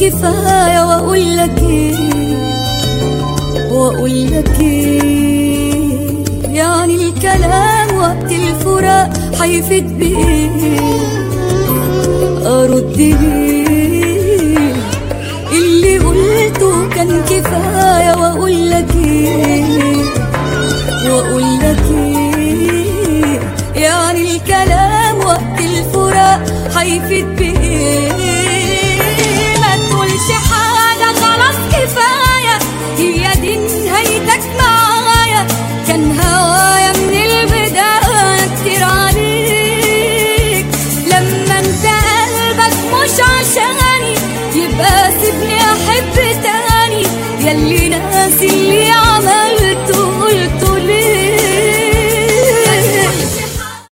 كفاية واقول لك ايه واقول لك ايه يعني الكلام وقت الفراق هيفيد بايه ارد ليه اللي قلته كان كفاية واقول لك ايه واقول لك ايه يعني الكلام وقت الفراق هيفيد بايه ما تقولش حاجة خلاص كفاية